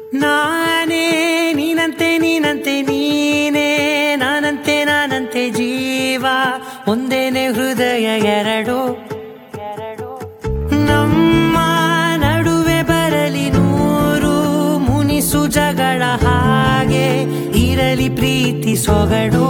ನಾನೇ ನೀನಂತೆ ನೀನಂತೆ ನೀನೇ ನಾನಂತೆ ನಾನಂತೆ ಜೀವ ಒಂದೇನೆ ಹೃದಯ ಎರಡು ನಮ್ಮ ನಡುವೆ ಬರಲಿ ನೂರು ಮುನಿಸು ಜಗಳ ಹಾಗೆ ಇರಲಿ ಪ್ರೀತಿ ಸೊಗಡು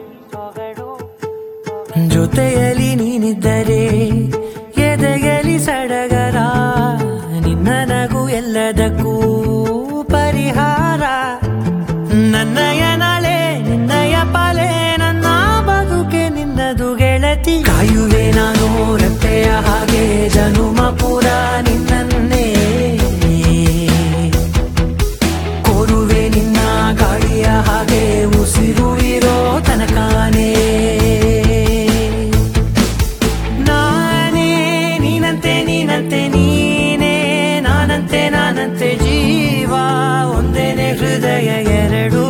ಜೊತೆಯಲ್ಲಿ ನೀನಿದ್ದರೆ ಎದೆಯಲಿ ಸಡಗರ ನಿನ್ನ ನಗು ಎಲ್ಲದಕ್ಕೂ ಪರಿಹಾರ ನನ್ನಯ ನಾಳೆ ನಿನ್ನಯ ಪಾಲೆ ನನ್ನ ಬದುಕೆ ನಿನ್ನದು ಗೆಳತಿ ಕಾಯುವೆ ನಾನು ರೆಪ್ಪೆಯ ಹಾಗೆ ಜನುಮ ಪೂರ ನಿನ್ನನ್ನೇ ಕೋರುವೆ ನಿನ್ನ ಗಾಳಿಯ ಹಾಗೆ ಉಸಿರು ಇರೋ ತನಕಾನೇ ನಾನೇ ನೀನಂತೆ ನೀನಂತೆ ನೀನೇ ನಾನಂತೆ ನಾನಂತೆ ಜೀವ ಒಂದೇನೆ ಹೃದಯ ಎರಡು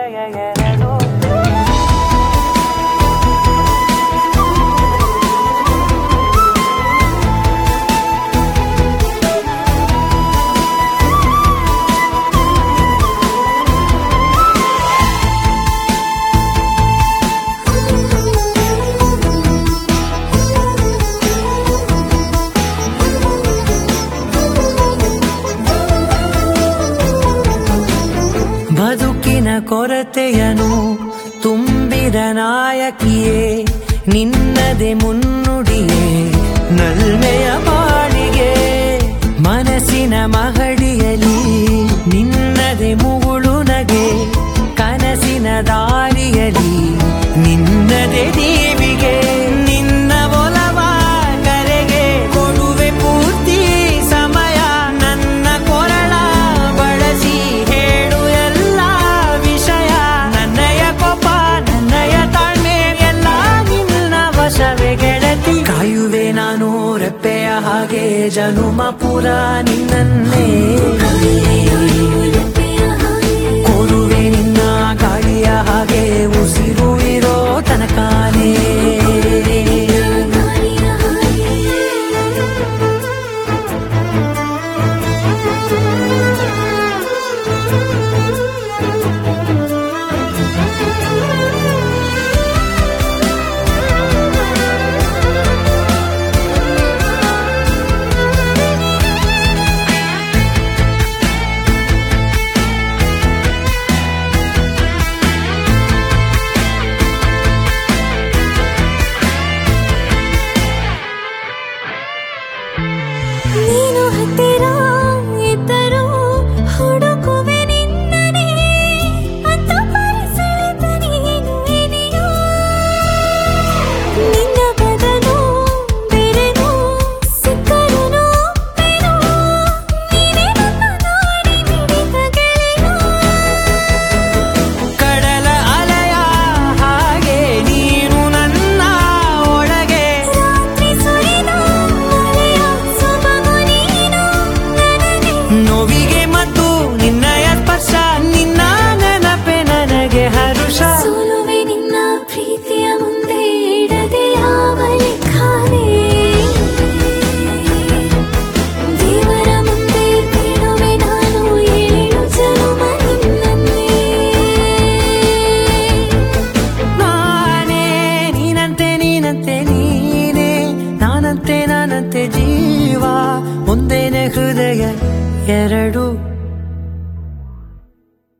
ಬದುಕಿನ ಕೊರತೆಯನು ತುಂಬಿದ ನಾಯಕಿಯೇ ನಿನ್ನದೆ ಮುನ್ನುಡಿಯೇ ನಲ್ಮೆಯ ಬಾಳಿಗೆ ಮನಸ್ಸಿನ ಮಹಡಿಯಲಿ ನಿನ್ನದೆ ಮುಗುಳು ನಗೆ ಕನಸಿನ ದಾರಿಯಲಿ ನಿನ್ನದೆ ದೀವಿಗೆ ನಿನ್ನ ಒಲವ ಕರೆಗೆ ಕೊಡುವೆ ಪೂರ್ತಿ ಸಮಯ ನನ್ನ ಕೊರಳ ಬಳಸಿ ಹೇಳು ಎಲ್ಲ ವಿಷಯ ನನ್ನಯ ಕೋಪ ನನ್ನಯ ತಾಳ್ಮೆ ಎಲ್ಲ ನಿನ್ನ ವಶವೇ ಗೆಳತಿ ಕಾಯುವೆ ನಾನು ರೆಪ್ಪೆಯ ಹಾಗೆ ಜನುಮ ಪುರ ನಿನ್ನನ್ನೇ ಕೋರುವೆ ನಿನ್ನ ಗಾಳಿಯ ಹಾಗೆ ಉಸಿರು ಇರೋ ತನಕಾನೇ ನೀನು ಹತ್ತಿರ ಇದ್ದರೂ ಹುಡುಕುವೆ ನಿನ್ನನೇ ಅಂತ ಪರಿಸರದ ನೀನು ಇದೆಯೋ ನಿನ್ನ ಬದಲು ಬೆರೆದು ಸಿಕ್ಕರನು ಬೆನು ನೀನೇ ನನ್ನ ನಾಡಿ ಮಿಡಿದ ಗೆಳೆಯ ಕಡಲ ಅಲೆಯ ಹಾಗೆ ನೀನು ನನ್ನ ಒಳಗೆ ರಾತ್ರಿ ಸುರಿದ ಮಳೆಯ ಸೊಬಗು ನೀನು ನನಗೆ ನೋವಿಗೆ ಮತ್ತು ನಿನ್ನಯ ಸ್ಪರ್ಶ ನಿನ್ನ ನೆನಪೆ ನನಗೆ ಹರುಷ ಸೋಲುವೆ ನಿನ್ನ ಪ್ರೀತಿಯ ಮುಂದೆ ಇಡದೆ ಯಾವ ಲೆಕ್ಕನೇ ದೇವರ ಮುಂದೆ ಬೇಡುವೆ ನಾನು ಏಳು ಜನುಮ ನಿನ್ನನ್ನೇ ನಾನೇ ನೀನಂತೆ ನೀನಂತೆ ನೀನೇ ನಾನಂತೆ ನಾನಂತೆ ಜೀವ ಒಂದೇನೆ ಹೃದಯ ಎರಡು